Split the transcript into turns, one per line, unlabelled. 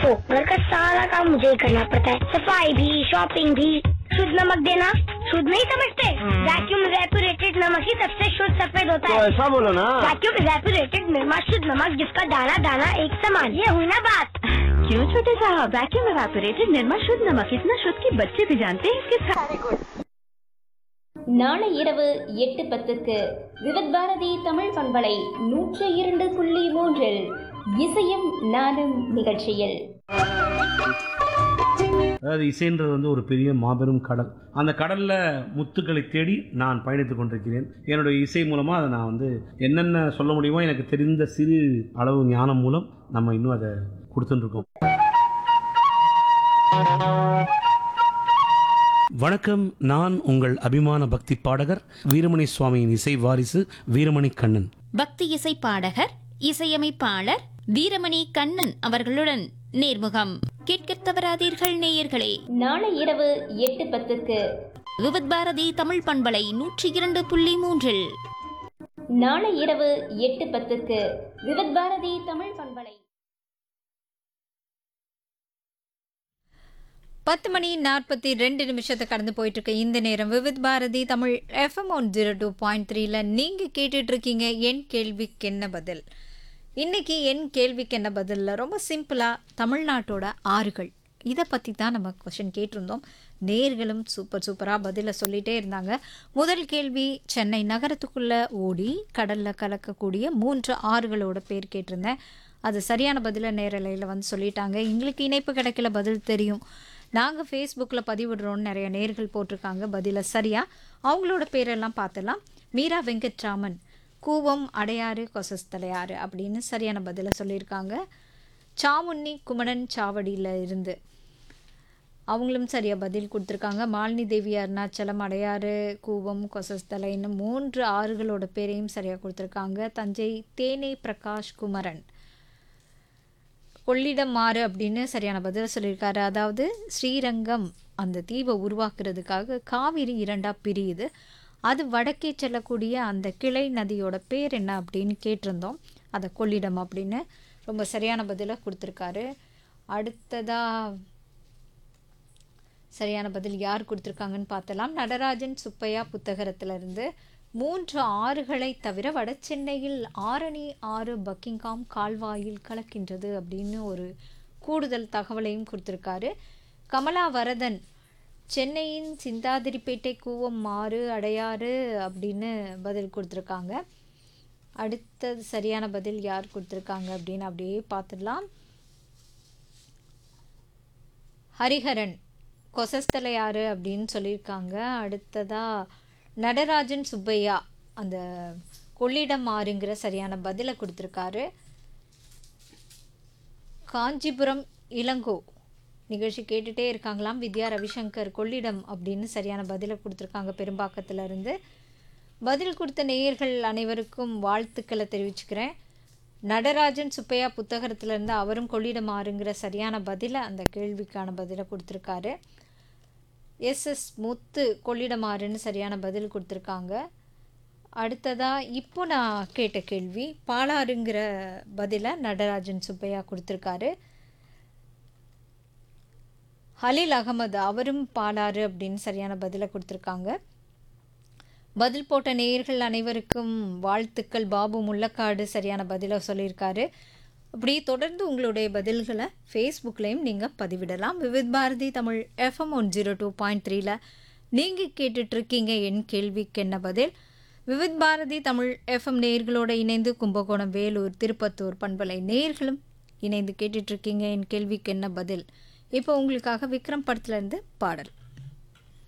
देखो घर का सारा काम मुझे ही करना पड़ता है सफाई भी शॉपिंग भी शुद्ध नमक देना शुद्ध नहीं समझते वैक्यूम रेपुरेटेड नमक ही सबसे शुद्ध सफेद होता
तो
है
ऐसा बोलो ना
वैक्यूम रेपुरेटेड निर्मा शुद्ध नमक जिसका दाना दाना एक समान ये हुई ना बात
क्यों छोटे साहब वैक्यूम एवापोरेटेड निर्मा शुद्ध नमक इतना शुद्ध कि बच्चे भी जानते हैं इसके साथ
நாளை இரவு எட்டு பத்துக்கு விவித் பாரதி தமிழ் பண்பலை நூற்று இரண்டு புள்ளி மூன்றில் இசையும் நானும் நிகழ்ச்சியில்
அதாவது இசைன்றது வந்து ஒரு பெரிய மாபெரும் கடல் அந்த கடலில் முத்துக்களை தேடி நான் பயணித்துக் கொண்டிருக்கிறேன் என்னுடைய இசை மூலமாக அதை நான் வந்து என்னென்ன சொல்ல முடியுமோ எனக்கு தெரிந்த சிறு அளவு ஞானம் மூலம் நம்ம இன்னும் அதை கொடுத்துட்டுருக்கோம் வணக்கம் நான் உங்கள் அபிமான பக்தி பாடகர் வீரமணி சுவாமியின் இசை வாரிசு வீரமணி கண்ணன்
பக்தி இசை பாடகர் இசையமைப்பாளர் வீரமணி கண்ணன் அவர்களுடன் நேர்முகம் கேட்கத் தவறாதீர்கள் நேயர்களே
நாளை இரவு எட்டு பத்துக்கு
விவித் பாரதி தமிழ் பண்பலை நூற்றி இரண்டு புள்ளி மூன்றில்
நாளை இரவு எட்டு பத்துக்கு விவித் பாரதி தமிழ் பண்பலை
பத்து மணி நாற்பத்தி ரெண்டு நிமிஷத்தை கடந்து போயிட்டு இருக்க இந்த நேரம் Vividh Bharati Tamil FM one zero two point த்ரீல நீங்கள் கேட்டுட்டு இருக்கீங்க என் கேள்விக்கு என்ன பதில் இன்னைக்கு என் கேள்விக்கு என்ன பதிலில் ரொம்ப சிம்பிளாக தமிழ்நாட்டோட ஆறுகள் இதை பற்றி தான் நம்ம கொஷின் கேட்டிருந்தோம் நேர்களும் சூப்பர் சூப்பராக பதிலை சொல்லிகிட்டே இருந்தாங்க முதல் கேள்வி சென்னை நகரத்துக்குள்ளே ஓடி கடலில் கலக்கக்கூடிய மூன்று ஆறுகளோட பேர் கேட்டிருந்தேன் அது சரியான பதிலை நேரலையில் வந்து சொல்லிட்டாங்க எங்களுக்கு இணைப்பு கிடைக்கல பதில் தெரியும் நாங்கள் ஃபேஸ்புக்கில் பதிவிடுறோம்னு நிறைய நேர்கள் போட்டிருக்காங்க பதிலை சரியா அவங்களோட பேரெல்லாம் பார்த்துலாம் மீரா வெங்கட்ராமன் கூவம் அடையாறு கொசஸ்தலையாறு அப்படின்னு சரியான பதிலை சொல்லியிருக்காங்க சாமுன்னி குமணன் சாவடியில் இருந்து அவங்களும் சரியாக பதில் கொடுத்துருக்காங்க மாலினி தேவி அருணாச்சலம் அடையாறு கூவம் கொசஸ்தலைன்னு மூன்று ஆறுகளோட பேரையும் சரியாக கொடுத்துருக்காங்க தஞ்சை தேனே பிரகாஷ் குமரன் கொள்ளிடம் மாறு அப்படின்னு சரியான பதில் சொல்லியிருக்காரு அதாவது ஸ்ரீரங்கம் அந்த தீவை உருவாக்குறதுக்காக காவிரி இரண்டா பிரியுது அது வடக்கே செல்லக்கூடிய அந்த கிளை நதியோட பேர் என்ன அப்படின்னு கேட்டிருந்தோம் அதை கொள்ளிடம் அப்படின்னு ரொம்ப சரியான பதிலை கொடுத்துருக்காரு அடுத்ததா சரியான பதில் யார் கொடுத்துருக்காங்கன்னு பார்த்தலாம் நடராஜன் சுப்பையா புத்தகத்திலிருந்து மூன்று ஆறுகளை தவிர வட சென்னையில் ஆரணி ஆறு பக்கிங்காம் கால்வாயில் கலக்கின்றது அப்படின்னு ஒரு கூடுதல் தகவலையும் கொடுத்துருக்காரு கமலா வரதன் சென்னையின் சிந்தாதிரிப்பேட்டை கூவம் மாறு அடையாறு அப்படின்னு பதில் கொடுத்துருக்காங்க அடுத்தது சரியான பதில் யார் கொடுத்துருக்காங்க அப்படின்னு அப்படியே பார்த்துடலாம் ஹரிஹரன் கொசஸ்தலையாறு அப்படின்னு சொல்லியிருக்காங்க அடுத்ததா நடராஜன் சுப்பையா அந்த கொள்ளிடம் ஆறுங்கிற சரியான பதிலை கொடுத்துருக்காரு காஞ்சிபுரம் இளங்கோ நிகழ்ச்சி கேட்டுட்டே இருக்காங்களாம் வித்யா ரவிசங்கர் கொள்ளிடம் அப்படின்னு சரியான பதிலை கொடுத்துருக்காங்க பெரும்பாக்கத்துல இருந்து பதில் கொடுத்த நேயர்கள் அனைவருக்கும் வாழ்த்துக்களை தெரிவிச்சுக்கிறேன் நடராஜன் சுப்பையா புத்தகத்திலேருந்து அவரும் கொள்ளிடம் ஆறுங்கிற சரியான பதிலை அந்த கேள்விக்கான பதிலை கொடுத்துருக்காரு எஸ்எஸ் முத்து கொள்ளிடமாறுன்னு சரியான பதில் கொடுத்துருக்காங்க அடுத்ததாக இப்போ நான் கேட்ட கேள்வி பாலாறுங்கிற பதிலை நடராஜன் சுப்பையா கொடுத்துருக்காரு ஹலீல் அகமது அவரும் பாலாறு அப்படின்னு சரியான பதிலை கொடுத்துருக்காங்க பதில் போட்ட நேயர்கள் அனைவருக்கும் வாழ்த்துக்கள் பாபு முள்ளக்காடு சரியான பதிலை சொல்லியிருக்காரு அப்படி தொடர்ந்து உங்களுடைய பதில்களை ஃபேஸ்புக்லேயும் நீங்கள் பதிவிடலாம் Vividh Bharati Tamil FM one zero two point த்ரீல நீங்கள் கேட்டுட்ருக்கீங்க என் கேள்விக்கு என்ன பதில் விவித் பாரதி தமிழ் எஃப்எம் நேயர்களோட இணைந்து கும்பகோணம் வேலூர் திருப்பத்தூர் பண்பலை நேயர்களும் இணைந்து கேட்டுட்ருக்கீங்க என் கேள்விக்கு என்ன பதில் இப்போ உங்களுக்காக விக்ரம் படத்துலேருந்து பாடல்